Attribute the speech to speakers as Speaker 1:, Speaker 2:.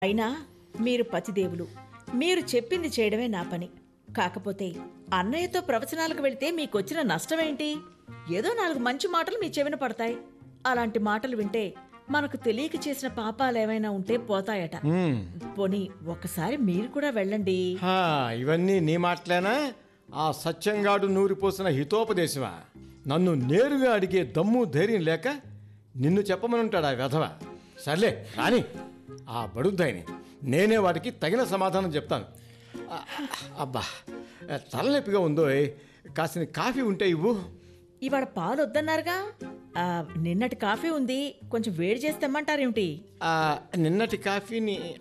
Speaker 1: అయినా మీరు పతిదేవులు మీరు చెప్పింది చేయడమే నా పని కాకపోతే అన్నయ్యతో ప్రవచనాలకు వెళితే మీకొచ్చిన నష్టమేంటి ఏదో నాలుగు మంచి మాటలు మీ చెవిన పడతాయి అలాంటి మాటలు వింటే మనకు తెలియక చేసిన పాపాలు ఏమైనా ఉంటే పోతాయట
Speaker 2: మ్మ్.
Speaker 1: పోనీ ఒక్కసారి మీరు కూడా వెళ్ళండి
Speaker 2: హా, ఇవన్నీ నీ మాటలేనా ఆ సత్యంగాడు నూరిపోసిన హితోపదేశమా నన్ను నేరుగా అడిగే దమ్ము ధైర్యం లేక నిన్ను చెప్పమనుంటాడు ఆ వెధవ సర్లే కానీ ఆ బడుద్దాయిని నేనే వాడికి తగిన సమాధానం చెప్తాను ఆ, అబ్బా తలనొప్పిగా ఉందో కాసిన కాఫీ ఉంటే ఇవ్వు
Speaker 1: ఇవాళ పాలు వద్దన్నారుగా ఆ, నిన్నటి కాఫీ ఉంది కొంచెం వేడి చేసి తెమ్మంటారేమిటి
Speaker 2: ఆ, నిన్నటి కాఫీని